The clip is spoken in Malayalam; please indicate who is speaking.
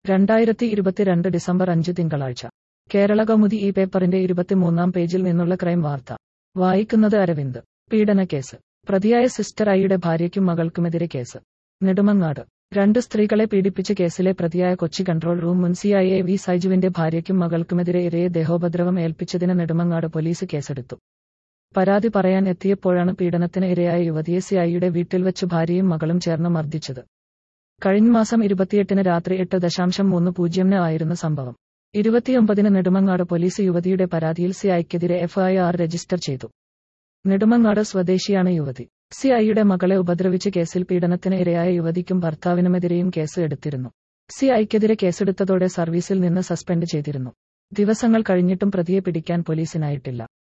Speaker 1: രണ്ടായിരത്തി ഇരുപത്തിരണ്ട് ഡിസംബർ അഞ്ച് തിങ്കളാഴ്ച കേരള കൗമുദി ഈ പേപ്പറിന്റെ ഇരുപത്തിമൂന്നാം പേജിൽ നിന്നുള്ള ക്രൈം വാർത്ത വായിക്കുന്നത് അരവിന്ദ് പീഡനക്കേസ് പ്രതിയായ സിസ്റ്റർ ഐയുടെ ഭാര്യയ്ക്കും മകൾക്കുമെതിരെ കേസ് നെടുമങ്ങാട് രണ്ട് സ്ത്രീകളെ പീഡിപ്പിച്ച കേസിലെ പ്രതിയായ കൊച്ചി കൺട്രോൾ റൂം മുൻ സി ഐ എ വി സൈജുവിന്റെ ഭാര്യയ്ക്കും മകൾക്കുമെതിരെ ഇരയെ ദേഹോപദ്രവം ഏൽപ്പിച്ചതിന് നെടുമങ്ങാട് പോലീസ് കേസെടുത്തു പരാതി പറയാൻ എത്തിയപ്പോഴാണ് പീഡനത്തിന് ഇരയായ യുവതിയെ സി ഐയുടെ വീട്ടിൽ വെച്ച് ഭാര്യയും മകളും ചേർന്ന് മർദ്ദിച്ചത് കഴിഞ്ഞ മാസം ഇരുപത്തിയെട്ടിന് രാത്രി എട്ട് ദശാംശം മൂന്ന് പൂജ്യമിന് ആയിരുന്നു സംഭവം ഇരുപത്തിയൊമ്പതിന് നെടുമങ്ങാട് പോലീസ് യുവതിയുടെ പരാതിയിൽ സി ഐക്കെതിരെ എഫ്ഐആർ രജിസ്റ്റർ ചെയ്തു നെടുമങ്ങാട് സ്വദേശിയാണ് യുവതി സി ഐയുടെ മകളെ ഉപദ്രവിച്ച കേസിൽ പീഡനത്തിന് ഇരയായ യുവതിക്കും ഭർത്താവിനുമെതിരെയും കേസ് എടുത്തിരുന്നു സി ഐക്കെതിരെ കേസെടുത്തതോടെ സർവീസിൽ നിന്ന് സസ്പെൻഡ് ചെയ്തിരുന്നു ദിവസങ്ങൾ കഴിഞ്ഞിട്ടും പ്രതിയെ പിടിക്കാൻ പോലീസിനായിട്ടില്ല